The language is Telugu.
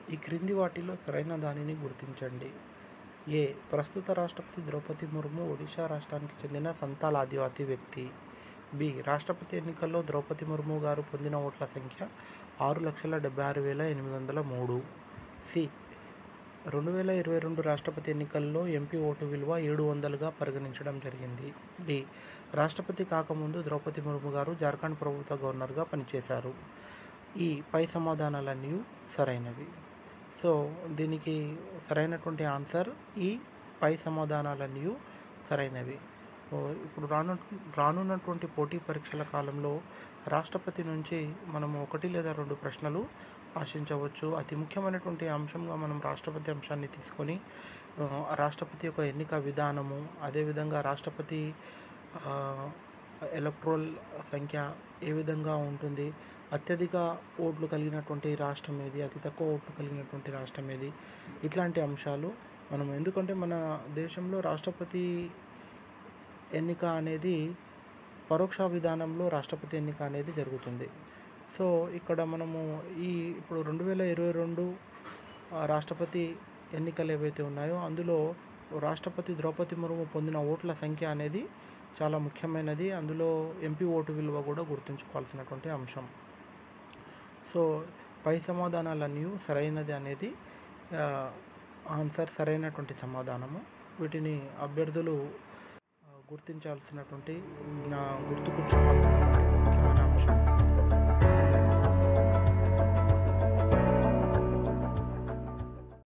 ఈ క్రింది వాటిలో సరైన దానిని గుర్తించండి ఏ ప్రస్తుత రాష్ట్రపతి ద్రౌపది ముర్ము ఒడిశా రాష్ట్రానికి చెందిన సంతాల్ ఆదివాసీ వ్యక్తి బి రాష్ట్రపతి ఎన్నికల్లో ద్రౌపది ముర్ము గారు పొందిన ఓట్ల సంఖ్య ఆరు లక్షల డెబ్బై ఆరు వేల ఎనిమిది వందల మూడు సి రెండు వేల ఇరవై రెండు రాష్ట్రపతి ఎన్నికల్లో ఎంపీ ఓటు విలువ ఏడు వందలుగా పరిగణించడం జరిగింది డి రాష్ట్రపతి కాకముందు ద్రౌపది ముర్ము గారు జార్ఖండ్ ప్రభుత్వ గవర్నర్గా పనిచేశారు ఈ పై సమాధానాలన్నీ సరైనవి సో దీనికి సరైనటువంటి ఆన్సర్ ఈ పై సమాధానాలన్నీ సరైనవి ఓ, ఇప్పుడు రాను రానున్నటువంటి పోటీ పరీక్షల కాలంలో రాష్ట్రపతి నుంచి మనము ఒకటి లేదా రెండు ప్రశ్నలు ఆశించవచ్చు అతి ముఖ్యమైనటువంటి అంశంగా మనం రాష్ట్రపతి అంశాన్ని తీసుకొని ఆ, రాష్ట్రపతి యొక్క ఎన్నిక విధానము అదేవిధంగా రాష్ట్రపతి ఆ, ఎలక్ట్రోల్ సంఖ్య ఏ విధంగా ఉంటుంది అత్యధిక ఓట్లు కలిగినటువంటి రాష్ట్రం ఏది అతి తక్కువ ఓట్లు కలిగినటువంటి రాష్ట్రం ఏది ఇట్లాంటి అంశాలు మనం ఎందుకంటే మన దేశంలో రాష్ట్రపతి ఎన్నిక అనేది పరోక్ష విధానంలో రాష్ట్రపతి ఎన్నిక అనేది జరుగుతుంది సో ఇక్కడ మనము ఈ ఇప్పుడు రెండు వేల ఇరవై రెండు ఆ, రాష్ట్రపతి ఎన్నికలు ఏవైతే ఉన్నాయో అందులో రాష్ట్రపతి ద్రౌపది ముర్ము పొందిన ఓట్ల సంఖ్య అనేది చాలా ముఖ్యమైనది అందులో ఎంపీ ఓటు విలువ కూడా గుర్తుంచుకోవాల్సినటువంటి అంశం సో పై సమాధానాలన్నీ సరైనది అనేది ఆ, ఆన్సర్ సరైనటువంటి సమాధానము వీటిని అభ్యర్థులు ఆ, గుర్తించాల్సినటువంటి నా గుర్తుకుంచుకోవాల్సినటువంటి ముఖ్యమైన అంశం